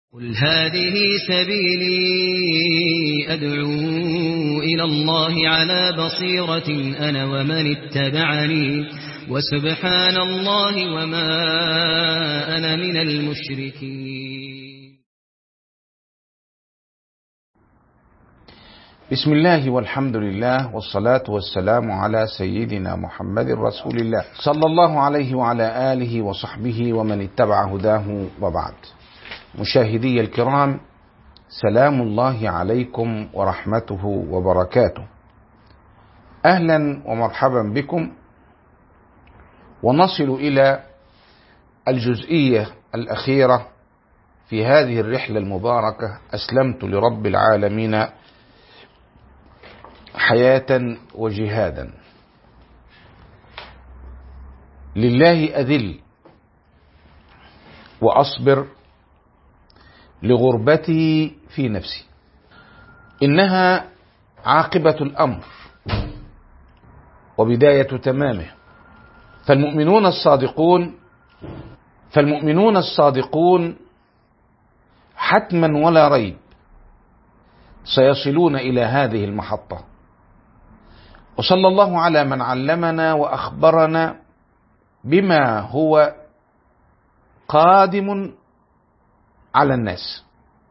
قل هذه سبيلي أدعو إلى الله على بصيرة أنا ومن اتبعني وسبحان الله وما أنا من المشركين بسم الله والحمد لله والصلاة والسلام على سيدنا محمد رسول الله صلى الله عليه وعلى آله وصحبه ومن اتبع هداه وبعد مشاهدي الكرام سلام الله عليكم ورحمته وبركاته اهلا ومرحبا بكم ونصل الى الجزئيه الاخيره في هذه الرحله المباركه اسلمت لرب العالمين حياه وجهادا لله اذل واصبر لغربتي في نفسي انها عاقبه الامر وبدايه تمامه فالمؤمنون الصادقون فالمؤمنون الصادقون حتما ولا ريب سيصلون الى هذه المحطه وصلى الله على من علمنا واخبرنا بما هو قادم على الناس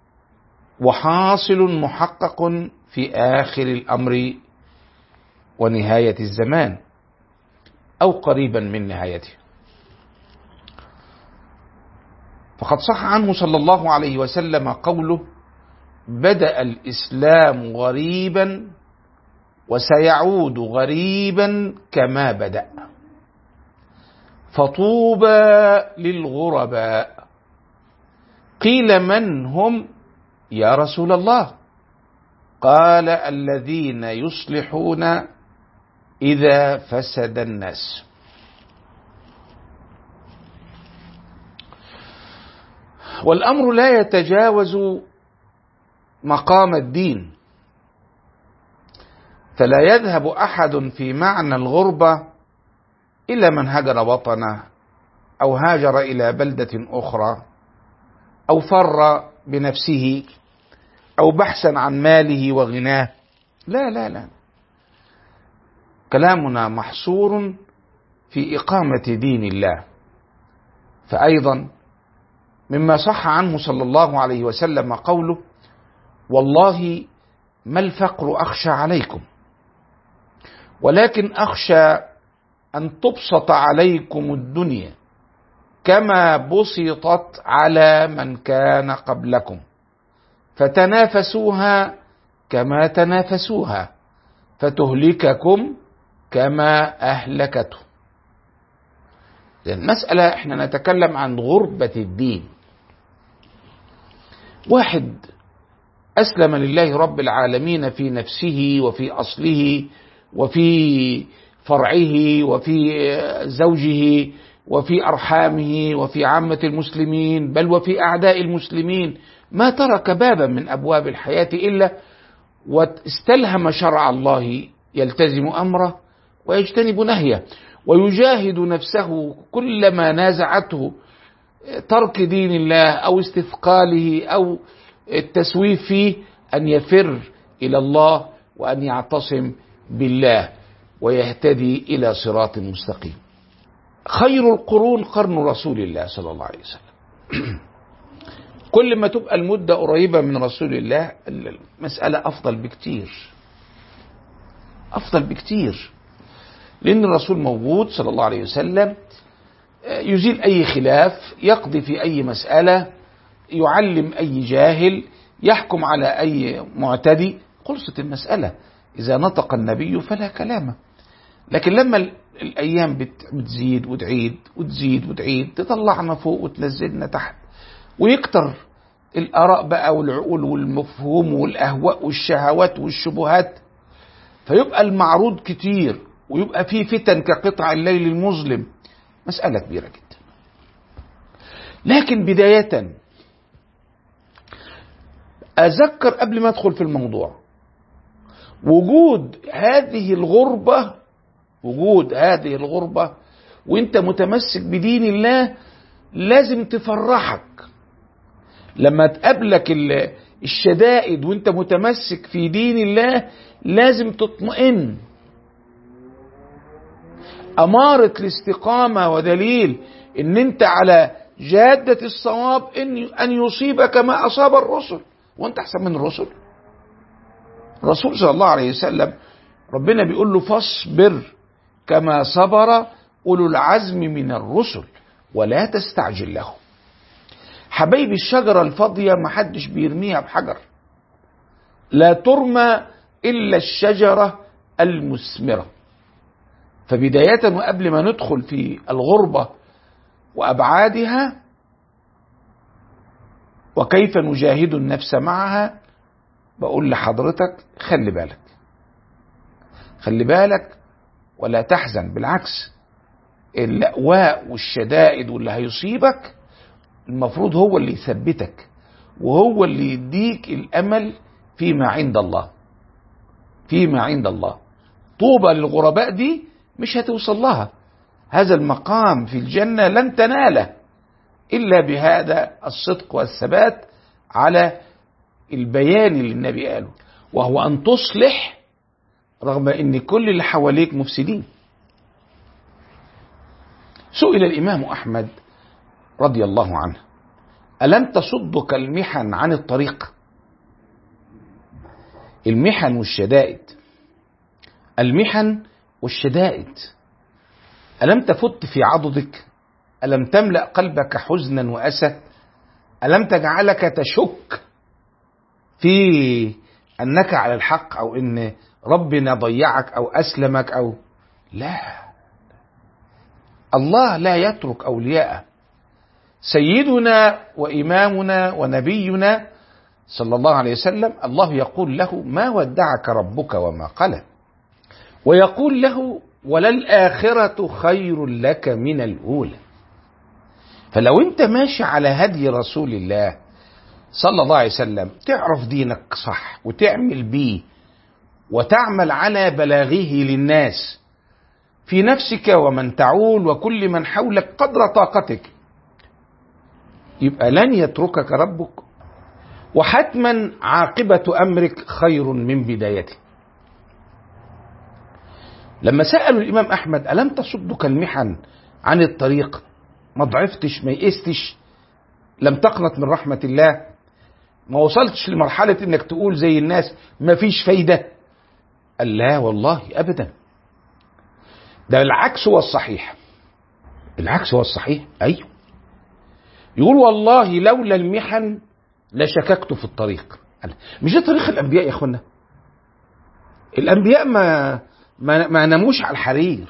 وحاصل محقق في اخر الامر ونهايه الزمان او قريبا من نهايته فقد صح عنه صلى الله عليه وسلم قوله بدا الاسلام غريبا وسيعود غريبا كما بدا فطوبى للغرباء قيل من هم يا رسول الله قال الذين يصلحون اذا فسد الناس والامر لا يتجاوز مقام الدين فلا يذهب احد في معنى الغربه الا من هجر وطنه او هاجر الى بلده اخرى او فر بنفسه او بحثا عن ماله وغناه لا لا لا كلامنا محصور في اقامه دين الله فايضا مما صح عنه صلى الله عليه وسلم قوله والله ما الفقر اخشى عليكم ولكن اخشى ان تبسط عليكم الدنيا كما بسطت على من كان قبلكم فتنافسوها كما تنافسوها فتهلككم كما اهلكته المسألة احنا نتكلم عن غربة الدين واحد أسلم لله رب العالمين في نفسه وفي أصله وفي فرعه وفي زوجه وفي ارحامه وفي عامه المسلمين بل وفي اعداء المسلمين ما ترك بابا من ابواب الحياه الا واستلهم شرع الله يلتزم امره ويجتنب نهيه ويجاهد نفسه كلما نازعته ترك دين الله او استثقاله او التسويف فيه ان يفر الى الله وان يعتصم بالله ويهتدي الى صراط مستقيم خير القرون قرن رسول الله صلى الله عليه وسلم كل ما تبقى المدة قريبة من رسول الله المسألة أفضل بكتير أفضل بكتير لأن الرسول موجود صلى الله عليه وسلم يزيل أي خلاف يقضي في أي مسألة يعلم أي جاهل يحكم على أي معتدي خلصت المسألة إذا نطق النبي فلا كلام لكن لما الايام بتزيد وتعيد وتزيد وتعيد تطلعنا فوق وتنزلنا تحت ويكتر الاراء بقى والعقول والمفهوم والاهواء والشهوات والشبهات فيبقى المعروض كتير ويبقى فيه فتن كقطع الليل المظلم مسألة كبيرة جدا لكن بداية أذكر قبل ما أدخل في الموضوع وجود هذه الغربة وجود هذه الغربة وانت متمسك بدين الله لازم تفرحك لما تقابلك الشدائد وانت متمسك في دين الله لازم تطمئن أمارة الاستقامة ودليل ان انت على جادة الصواب ان ان يصيبك ما اصاب الرسل وانت احسن من الرسل الرسول صلى الله عليه وسلم ربنا بيقول له فاصبر كما صبر اولو العزم من الرسل ولا تستعجل لهم حبايبي الشجرة الفاضية محدش بيرميها بحجر لا ترمى إلا الشجرة المثمرة فبداية وقبل ما ندخل في الغربة وأبعادها وكيف نجاهد النفس معها بقول لحضرتك خلي بالك خلي بالك ولا تحزن بالعكس اللأواء والشدائد واللي هيصيبك المفروض هو اللي يثبتك وهو اللي يديك الامل فيما عند الله فيما عند الله طوبى للغرباء دي مش هتوصل لها هذا المقام في الجنه لن تناله الا بهذا الصدق والثبات على البيان اللي النبي قاله وهو ان تصلح رغم ان كل اللي حواليك مفسدين سئل الامام احمد رضي الله عنه ألم تصدك المحن عن الطريق المحن والشدائد المحن والشدائد ألم تفت في عضدك ألم تملأ قلبك حزنا وأسى ألم تجعلك تشك في أنك على الحق أو أن ربنا ضيعك أو أسلمك أو لا الله لا يترك أولياءه سيدنا وإمامنا ونبينا صلى الله عليه وسلم الله يقول له ما ودعك ربك وما قلى ويقول له وللآخرة خير لك من الأولى فلو انت ماشي على هدي رسول الله صلى الله عليه وسلم تعرف دينك صح وتعمل بيه وتعمل على بلاغه للناس في نفسك ومن تعول وكل من حولك قدر طاقتك يبقى لن يتركك ربك وحتما عاقبة أمرك خير من بدايته لما سألوا الإمام أحمد ألم تصدك المحن عن الطريق ما ضعفتش ما يئستش لم تقنط من رحمة الله ما وصلتش لمرحلة انك تقول زي الناس ما فيش فايدة قال لا والله أبدا ده العكس هو الصحيح العكس هو الصحيح أيوه يقول والله لولا المحن لشككت في الطريق مش ده طريق الانبياء يا اخوانا الانبياء ما ما, ما ناموش على الحرير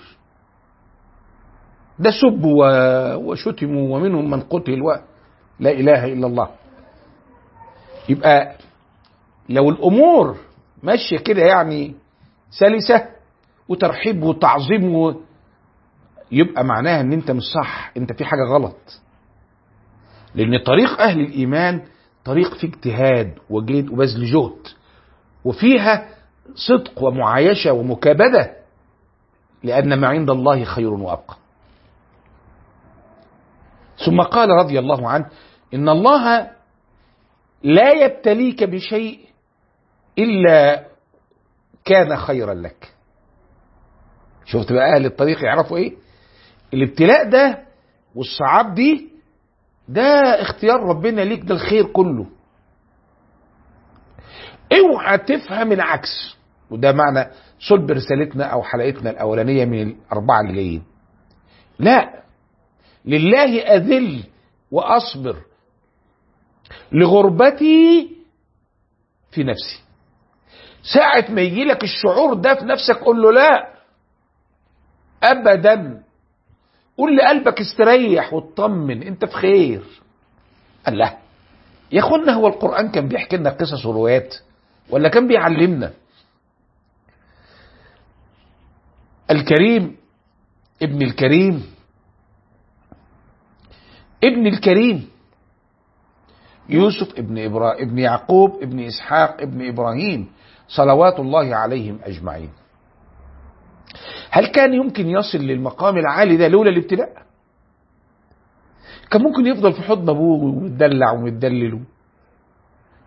ده سبوا وشتموا ومنهم من قتل و لا اله الا الله يبقى لو الامور ماشيه كده يعني سلسه وترحيب وتعظيم و... يبقى معناها ان انت مش صح انت في حاجه غلط لأن طريق أهل الإيمان طريق فيه اجتهاد وجد وبذل جهد وفيها صدق ومعايشة ومكابدة لأن ما عند الله خير وأبقى ثم قال رضي الله عنه إن الله لا يبتليك بشيء إلا كان خيرا لك شفت بقى أهل الطريق يعرفوا إيه الابتلاء ده والصعاب دي ده اختيار ربنا ليك ده الخير كله اوعى تفهم العكس وده معنى صلب رسالتنا او حلقتنا الاولانيه من الاربعه اللي جايين لا لله اذل واصبر لغربتي في نفسي ساعة ما يجي لك الشعور ده في نفسك قول له لا ابدا قول لقلبك استريح واطمن انت في خير قال لا يا اخوانا هو القرآن كان بيحكي لنا قصص وروايات ولا كان بيعلمنا الكريم ابن الكريم ابن الكريم يوسف ابن إبرا... ابن يعقوب ابن إسحاق ابن إبراهيم صلوات الله عليهم أجمعين هل كان يمكن يصل للمقام العالي ده لولا الابتلاء كان ممكن يفضل في حضن ابوه ومتدلع ومتدلل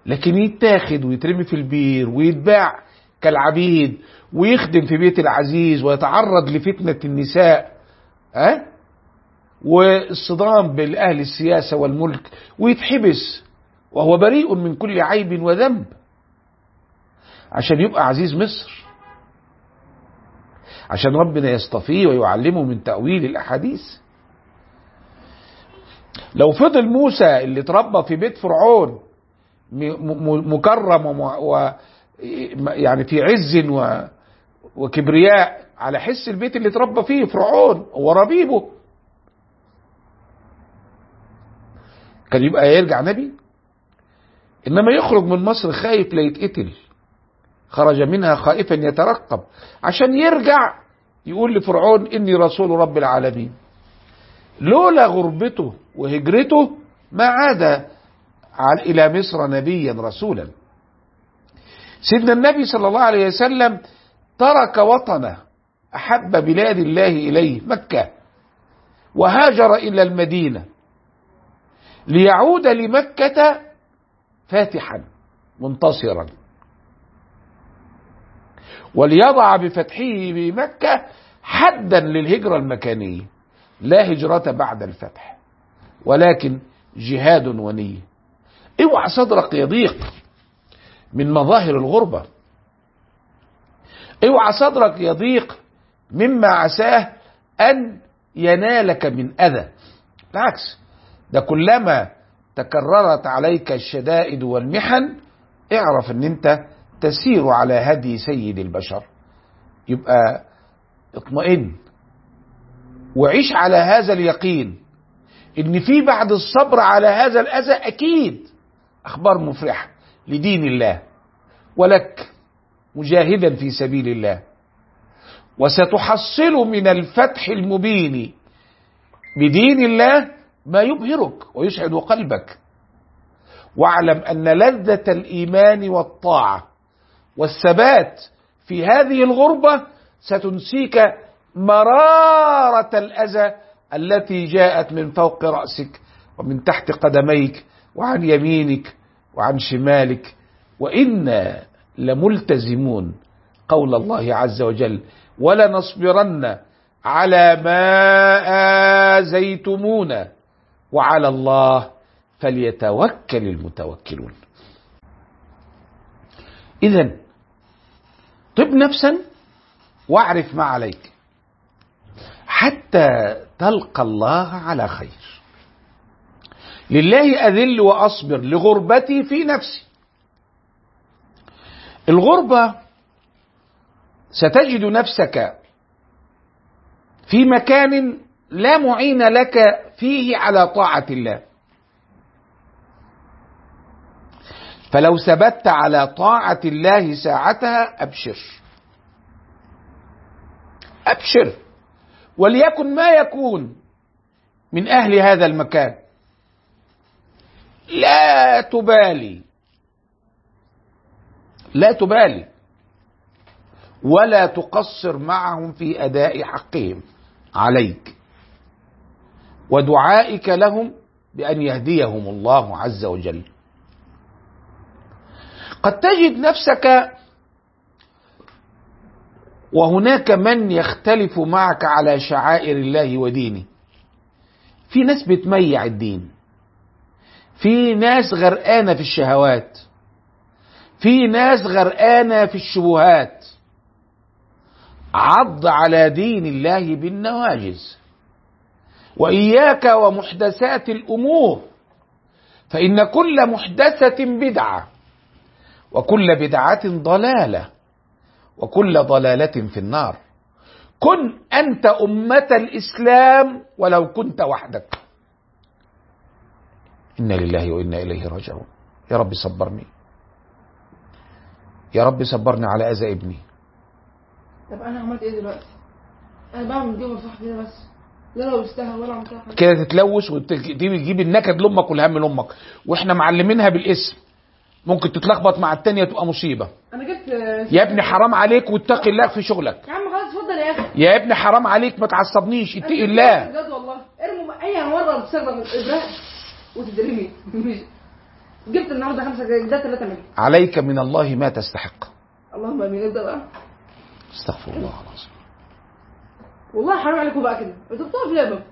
لكن يتاخد ويترمي في البير ويتباع كالعبيد ويخدم في بيت العزيز ويتعرض لفتنة النساء أه؟ والصدام بالأهل السياسة والملك ويتحبس وهو بريء من كل عيب وذنب عشان يبقى عزيز مصر عشان ربنا يصطفيه ويعلمه من تأويل الأحاديث لو فضل موسى اللي اتربى في بيت فرعون مكرم و يعني في عز و وكبرياء على حس البيت اللي اتربى فيه فرعون وربيبه كان يبقى يرجع نبي انما يخرج من مصر خايف لا يتقتل خرج منها خائفا يترقب عشان يرجع يقول لفرعون اني رسول رب العالمين لولا غربته وهجرته ما عاد الى مصر نبيا رسولا سيدنا النبي صلى الله عليه وسلم ترك وطنه احب بلاد الله اليه مكه وهاجر الى المدينه ليعود لمكه فاتحا منتصرا وليضع بفتحه بمكه حدا للهجره المكانيه لا هجره بعد الفتح ولكن جهاد ونيه اوعى صدرك يضيق من مظاهر الغربة اوعى صدرك يضيق مما عساه أن ينالك من أذى بالعكس ده كلما تكررت عليك الشدائد والمحن اعرف ان انت تسير على هدي سيد البشر يبقى اطمئن وعيش على هذا اليقين ان في بعد الصبر على هذا الاذى اكيد اخبار مفرحه لدين الله ولك مجاهدا في سبيل الله وستحصل من الفتح المبين بدين الله ما يبهرك ويسعد قلبك واعلم ان لذه الايمان والطاعه والثبات في هذه الغربه ستنسيك مراره الاذى التي جاءت من فوق راسك ومن تحت قدميك وعن يمينك وعن شمالك وانا لملتزمون قول الله عز وجل ولنصبرن على ما آزيتمونا وعلى الله فليتوكل المتوكلون إذا طب نفسا واعرف ما عليك حتى تلقى الله على خير لله أذل وأصبر لغربتي في نفسي الغربة ستجد نفسك في مكان لا معين لك فيه على طاعة الله فلو ثبت على طاعة الله ساعتها أبشر أبشر وليكن ما يكون من أهل هذا المكان لا تبالي لا تبالي ولا تقصر معهم في اداء حقهم عليك ودعائك لهم بان يهديهم الله عز وجل قد تجد نفسك وهناك من يختلف معك على شعائر الله ودينه في ناس بتميع الدين في ناس غرقانه في الشهوات في ناس غرقانه في الشبهات عض على دين الله بالنواجز واياك ومحدثات الامور فان كل محدثه بدعه وكل بدعه ضلاله وكل ضلاله في النار كن انت امه الاسلام ولو كنت وحدك انا لله وانا اليه راجعون يا رب صبرني يا رب صبرني على اذى ابني طب انا عملت ايه دلوقتي؟ انا بعمل دي وصح كده بس لا لو استهى ولا عملت حاجه كده تتلوث وتجيب النكد لامك والهم لامك واحنا معلمينها بالاسم ممكن تتلخبط مع التانية تبقى مصيبة انا جبت يا ابني حرام عليك واتقي الله في شغلك يا عم خلاص اتفضل يا اخي يا ابني حرام عليك ما تعصبنيش اتقي الله بجد والله ارموا اي مره بتستخدم الابره وتدرمي مش جبت النهارده خمسه جاي ده ثلاثه منهم عليك من الله ما تستحق اللهم امين ابدا بقى استغفر الله العظيم والله حرام عليكم بقى كده انتوا بتقفوا فيها بقى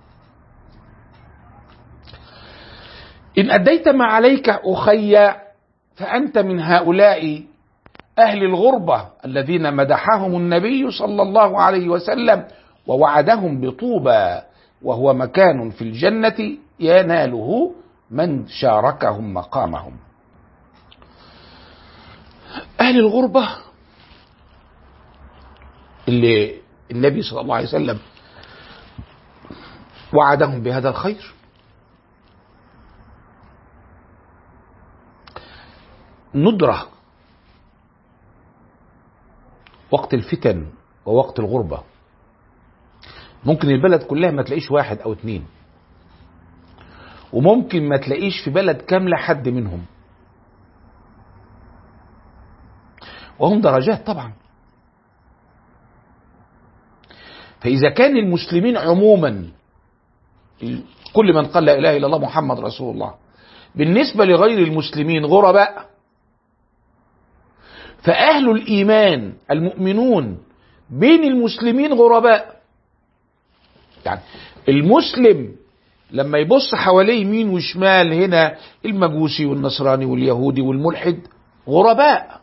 إن أديت ما عليك أخي فأنت من هؤلاء أهل الغربة الذين مدحهم النبي صلى الله عليه وسلم ووعدهم بطوبى وهو مكان في الجنة يناله من شاركهم مقامهم أهل الغربة اللي النبي صلى الله عليه وسلم وعدهم بهذا الخير ندرة وقت الفتن ووقت الغربة ممكن البلد كلها ما تلاقيش واحد أو اتنين وممكن ما تلاقيش في بلد كاملة حد منهم وهم درجات طبعا فإذا كان المسلمين عموما كل من قال لا إله إلا الله محمد رسول الله بالنسبة لغير المسلمين غرباء فأهل الإيمان المؤمنون بين المسلمين غرباء يعني المسلم لما يبص حواليه يمين وشمال هنا المجوسي والنصراني واليهودي والملحد غرباء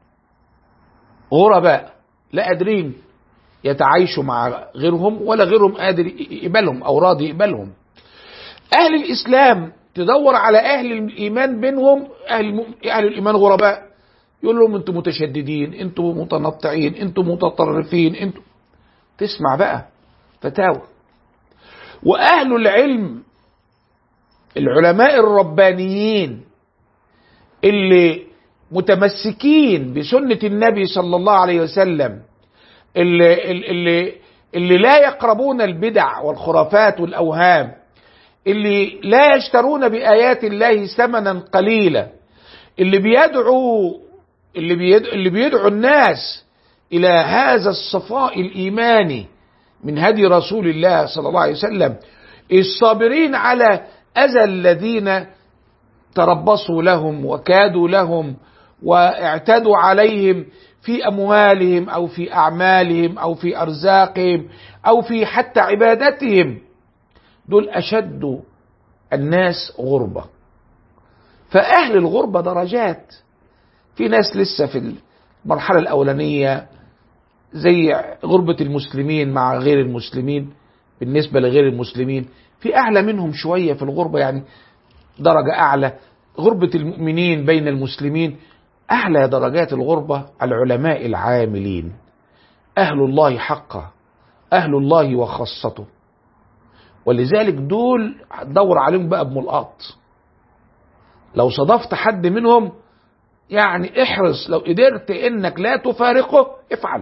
غرباء لا قادرين يتعايشوا مع غيرهم ولا غيرهم قادر يقبلهم او راضي يقبلهم اهل الاسلام تدور على اهل الايمان بينهم اهل اهل الايمان غرباء يقول لهم انتم متشددين انتم متنطعين انتم متطرفين انتم تسمع بقى فتاوى واهل العلم العلماء الربانيين اللي متمسكين بسنة النبي صلى الله عليه وسلم اللي, اللي, اللي لا يقربون البدع والخرافات والأوهام اللي لا يشترون بآيات الله ثمنا قليلا اللي بيدعو اللي بيدعو, اللي بيدعو الناس إلى هذا الصفاء الإيماني من هدي رسول الله صلى الله عليه وسلم الصابرين على أذى الذين تربصوا لهم وكادوا لهم واعتدوا عليهم في اموالهم او في اعمالهم او في ارزاقهم او في حتى عبادتهم دول اشد الناس غربه فاهل الغربه درجات في ناس لسه في المرحله الاولانيه زي غربه المسلمين مع غير المسلمين بالنسبه لغير المسلمين في اعلى منهم شويه في الغربه يعني درجه اعلى غربه المؤمنين بين المسلمين أعلى درجات الغربة العلماء العاملين أهل الله حقا أهل الله وخاصته ولذلك دول دور عليهم بقى بملقاط لو صادفت حد منهم يعني احرص لو قدرت انك لا تفارقه افعل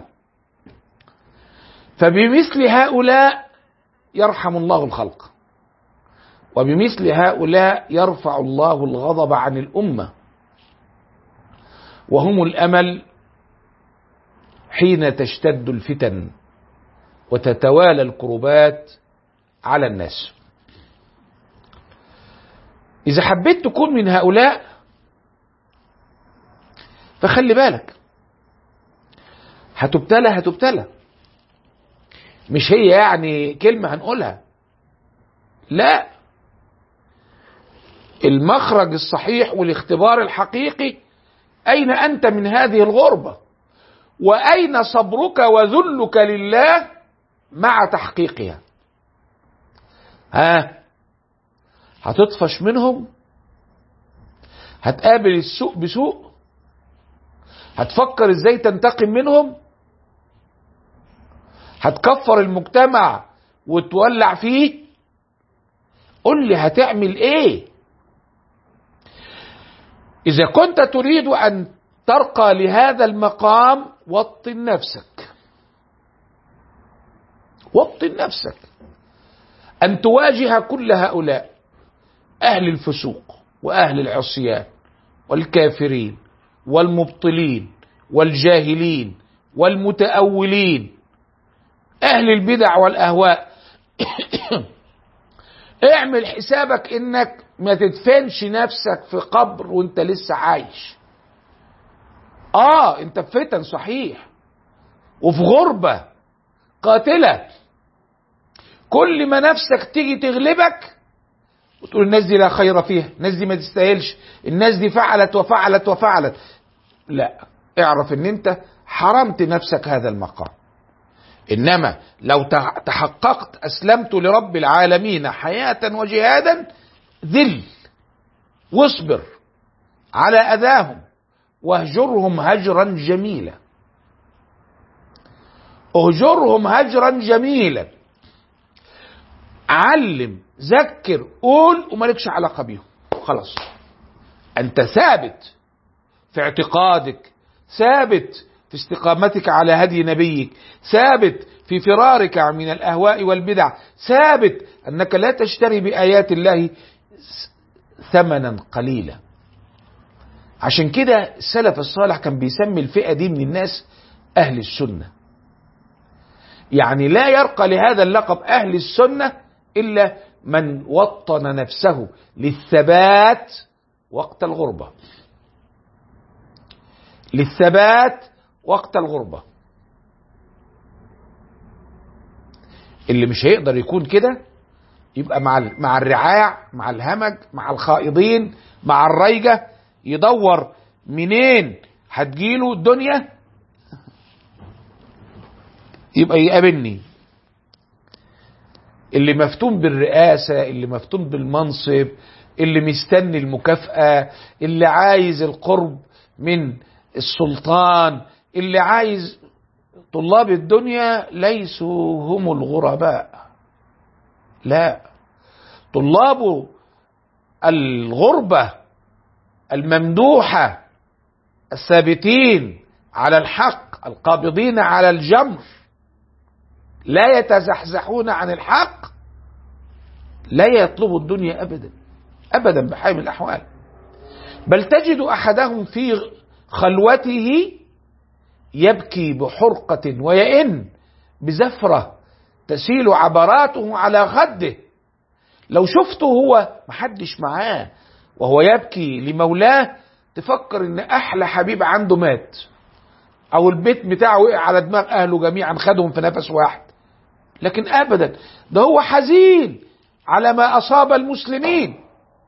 فبمثل هؤلاء يرحم الله الخلق وبمثل هؤلاء يرفع الله الغضب عن الامه وهم الامل حين تشتد الفتن وتتوالى الكربات على الناس اذا حبيت تكون من هؤلاء فخلي بالك هتبتلى هتبتلى مش هي يعني كلمه هنقولها لا المخرج الصحيح والاختبار الحقيقي أين أنت من هذه الغربة وأين صبرك وذلك لله مع تحقيقها ها هتطفش منهم هتقابل السوء بسوء هتفكر ازاي تنتقم منهم هتكفر المجتمع وتولع فيه قل لي هتعمل ايه إذا كنت تريد أن ترقى لهذا المقام وطن نفسك وطن نفسك أن تواجه كل هؤلاء أهل الفسوق وأهل العصيان والكافرين والمبطلين والجاهلين والمتأولين أهل البدع والأهواء اعمل حسابك إنك ما تدفنش نفسك في قبر وانت لسه عايش اه انت في فتن صحيح وفي غربة قاتلة كل ما نفسك تيجي تغلبك وتقول الناس دي لا خير فيها الناس دي ما تستاهلش الناس دي فعلت وفعلت وفعلت لا اعرف ان انت حرمت نفسك هذا المقام انما لو تحققت اسلمت لرب العالمين حياة وجهادا ذل واصبر على اذاهم واهجرهم هجرا جميلا اهجرهم هجرا جميلا علم ذكر قول ومالكش علاقه بيهم خلاص انت ثابت في اعتقادك ثابت في استقامتك على هدي نبيك ثابت في فرارك من الاهواء والبدع ثابت انك لا تشتري بايات الله ثمنا قليلا عشان كده السلف الصالح كان بيسمي الفئه دي من الناس اهل السنه يعني لا يرقى لهذا اللقب اهل السنه الا من وطن نفسه للثبات وقت الغربه للثبات وقت الغربه اللي مش هيقدر يكون كده يبقى مع مع الرعاع مع الهمج مع الخائضين مع الريجه يدور منين هتجيله الدنيا يبقى يقابلني اللي مفتون بالرئاسة اللي مفتون بالمنصب اللي مستني المكافأة اللي عايز القرب من السلطان اللي عايز طلاب الدنيا ليسوا هم الغرباء لا طلاب الغربة الممدوحة الثابتين على الحق القابضين على الجمر لا يتزحزحون عن الحق لا يطلبوا الدنيا ابدا ابدا بحال من الاحوال بل تجد احدهم في خلوته يبكي بحرقه ويئن بزفره تسيل عبراته على خده لو شفته هو محدش معاه وهو يبكي لمولاه تفكر ان احلى حبيب عنده مات او البيت بتاعه وقع على دماغ اهله جميعا خدهم في نفس واحد لكن ابدا ده هو حزين على ما اصاب المسلمين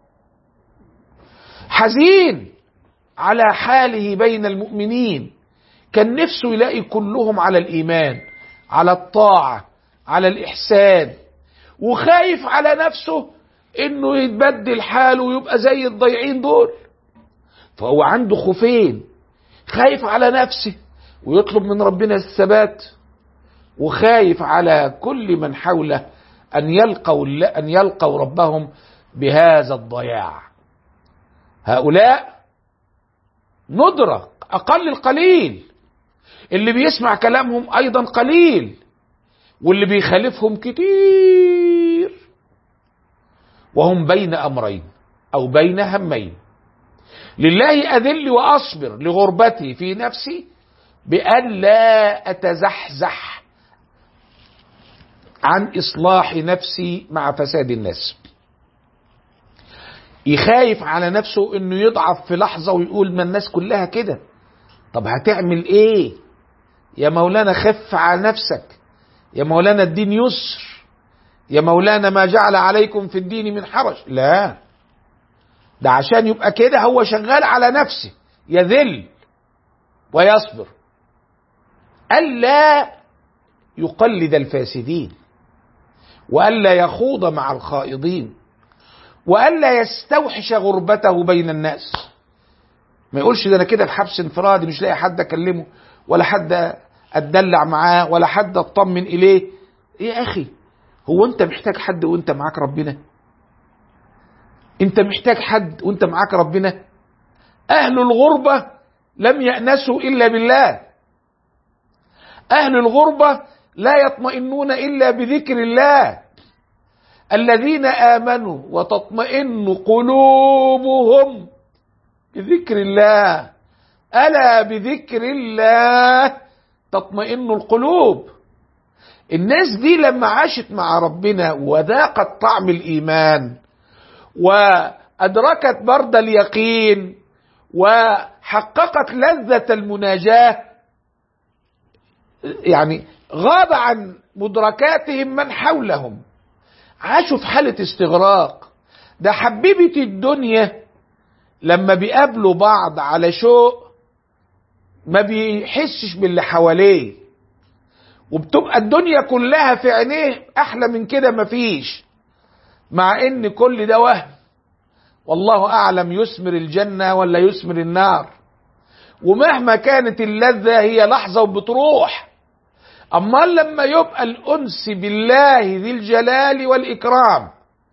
حزين على حاله بين المؤمنين كان نفسه يلاقي كلهم على الايمان على الطاعه على الاحسان وخايف على نفسه انه يتبدل حاله ويبقى زي الضيعين دول فهو عنده خوفين خايف على نفسه ويطلب من ربنا الثبات وخايف على كل من حوله ان يلقوا ان يلقوا ربهم بهذا الضياع هؤلاء ندرة اقل القليل اللي بيسمع كلامهم ايضا قليل واللي بيخالفهم كتير وهم بين امرين او بين همين لله اذل واصبر لغربتي في نفسي بان لا اتزحزح عن اصلاح نفسي مع فساد الناس يخايف على نفسه انه يضعف في لحظه ويقول ما الناس كلها كده طب هتعمل ايه يا مولانا خف على نفسك يا مولانا الدين يسر يا مولانا ما جعل عليكم في الدين من حرج لا ده عشان يبقى كده هو شغال على نفسه يذل ويصبر ألا يقلد الفاسدين وألا يخوض مع الخائضين وألا يستوحش غربته بين الناس ما يقولش ده أنا كده في حبس انفرادي مش لاقي حد أكلمه ولا حد أتدلع معاه ولا حد أطمن إليه إيه يا أخي هو أنت محتاج حد وأنت معاك ربنا أنت محتاج حد وأنت معاك ربنا أهل الغربة لم يأنسوا إلا بالله أهل الغربة لا يطمئنون إلا بذكر الله الذين آمنوا وتطمئن قلوبهم بذكر الله ألا بذكر الله تطمئن القلوب الناس دي لما عاشت مع ربنا وذاقت طعم الإيمان وأدركت برد اليقين وحققت لذة المناجاة يعني غاب عن مدركاتهم من حولهم عاشوا في حالة استغراق ده حبيبة الدنيا لما بيقابلوا بعض على شوق ما بيحسش باللي حواليه وبتبقى الدنيا كلها في عينيه احلى من كده مفيش مع ان كل ده وهم والله اعلم يثمر الجنه ولا يثمر النار ومهما كانت اللذه هي لحظه وبتروح اما لما يبقى الانس بالله ذي الجلال والاكرام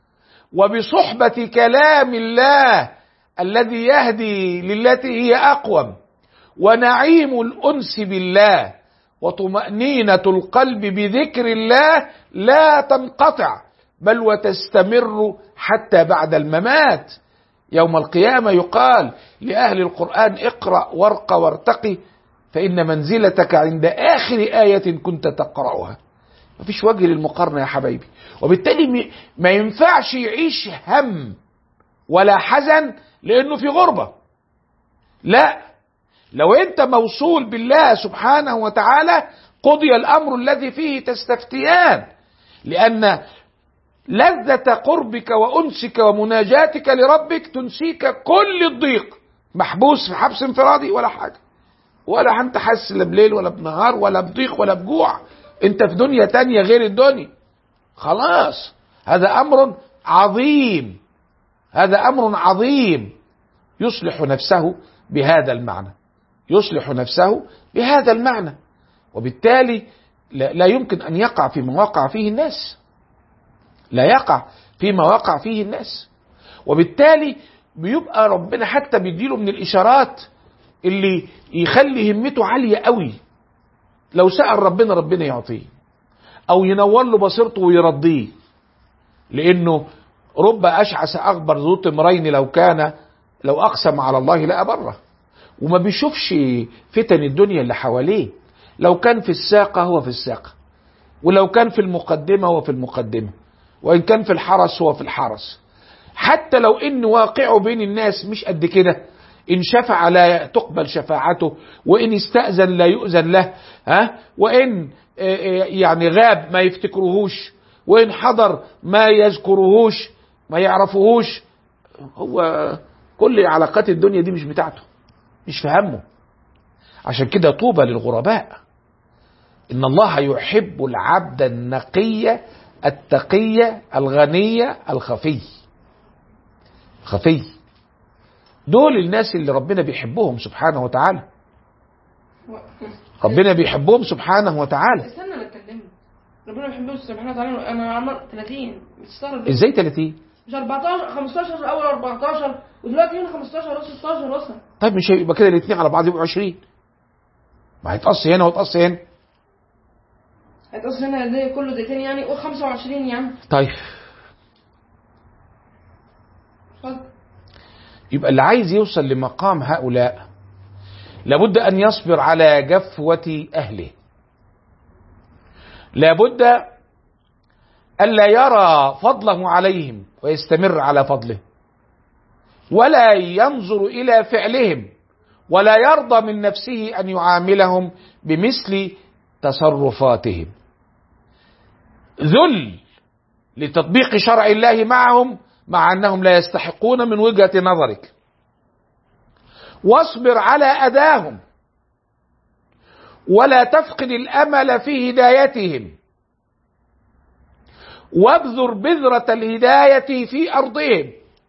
وبصحبه كلام الله الذي يهدي للتي هي اقوم ونعيم الانس بالله وطمانينه القلب بذكر الله لا تنقطع بل وتستمر حتى بعد الممات يوم القيامه يقال لاهل القران اقرا وارق وارتقي فان منزلتك عند اخر ايه كنت تقراها مفيش وجه للمقارنه يا حبايبي وبالتالي ما ينفعش يعيش هم ولا حزن لانه في غربه لا لو انت موصول بالله سبحانه وتعالى قضي الامر الذي فيه تستفتيان لان لذة قربك وانسك ومناجاتك لربك تنسيك كل الضيق محبوس في حبس انفرادي ولا حاجه ولا انت حاسس لا بليل ولا بنهار ولا بضيق ولا بجوع انت في دنيا تانية غير الدنيا خلاص هذا امر عظيم هذا امر عظيم يصلح نفسه بهذا المعنى يصلح نفسه بهذا المعنى وبالتالي لا يمكن ان يقع في مواقع فيه الناس لا يقع فيما وقع فيه الناس وبالتالي بيبقى ربنا حتى بيديله من الاشارات اللي يخلي همته عاليه قوي لو سال ربنا ربنا يعطيه او ينور له بصيرته ويرضيه لانه رب اشعث اغبر ذو تمرين لو كان لو اقسم على الله لابره وما بيشوفش فتن الدنيا اللي حواليه لو كان في الساقه هو في الساقه ولو كان في المقدمه هو في المقدمه وان كان في الحرس هو في الحرس حتى لو ان واقعه بين الناس مش قد كده ان شفع لا تقبل شفاعته وان استاذن لا يؤذن له ها وان يعني غاب ما يفتكرهوش وان حضر ما يذكرهوش ما يعرفوهوش هو كل علاقات الدنيا دي مش بتاعته مش في همه عشان كده طوبى للغرباء ان الله يحب العبد النقي التقي الغني الخفي خفي دول الناس اللي ربنا بيحبهم سبحانه وتعالى ربنا بيحبهم سبحانه وتعالى استنى انا اتكلم ربنا بيحبه سبحانه وتعالى انا عمر 30 بتستغرب ليه؟ ازاي 30 مش 14 15 الاول 14 ودلوقتي هنا 15 و16 وصل طيب مش يبقى كده الاثنين على بعض يبقوا 20 ما هيتقص هنا ويتقص هنا هيتقص هنا ليه كله دقيقتين يعني قول 25 يا عم طيب اتفضل يبقى اللي عايز يوصل لمقام هؤلاء لابد ان يصبر على جفوة اهله لابد الا يرى فضله عليهم ويستمر على فضله ولا ينظر الى فعلهم ولا يرضى من نفسه ان يعاملهم بمثل تصرفاتهم ذل لتطبيق شرع الله معهم مع انهم لا يستحقون من وجهه نظرك واصبر على اذاهم ولا تفقد الامل في هدايتهم وابذر بذره الهدايه في ارضهم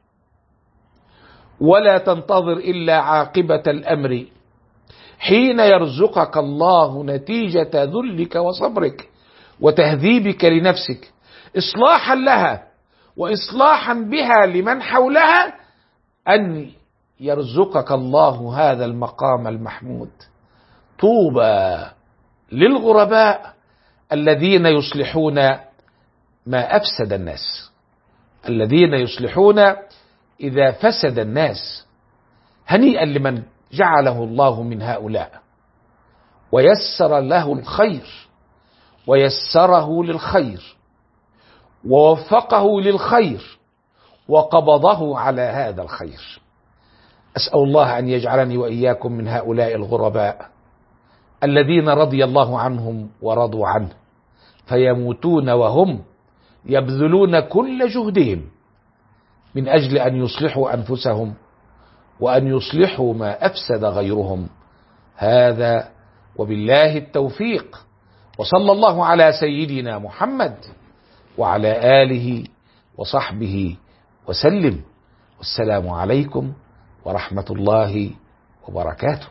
ولا تنتظر الا عاقبه الامر حين يرزقك الله نتيجه ذلك وصبرك وتهذيبك لنفسك اصلاحا لها واصلاحا بها لمن حولها ان يرزقك الله هذا المقام المحمود طوبى للغرباء الذين يصلحون ما افسد الناس الذين يصلحون اذا فسد الناس هنيئا لمن جعله الله من هؤلاء ويسر له الخير ويسره للخير ووفقه للخير وقبضه على هذا الخير أسأل الله أن يجعلني وإياكم من هؤلاء الغرباء الذين رضي الله عنهم ورضوا عنه فيموتون وهم يبذلون كل جهدهم من أجل أن يصلحوا أنفسهم وأن يصلحوا ما أفسد غيرهم هذا وبالله التوفيق وصلى الله على سيدنا محمد وعلى آله وصحبه وسلم والسلام عليكم ورحمة الله وبركاته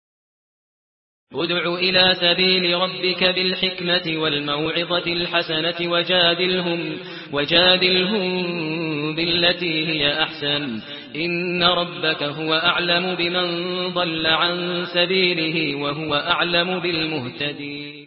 ادع إلى سبيل ربك بالحكمة والموعظة الحسنة وجادلهم, وجادلهم بالتي هي أحسن إن ربك هو أعلم بمن ضل عن سبيله وهو أعلم بالمهتدين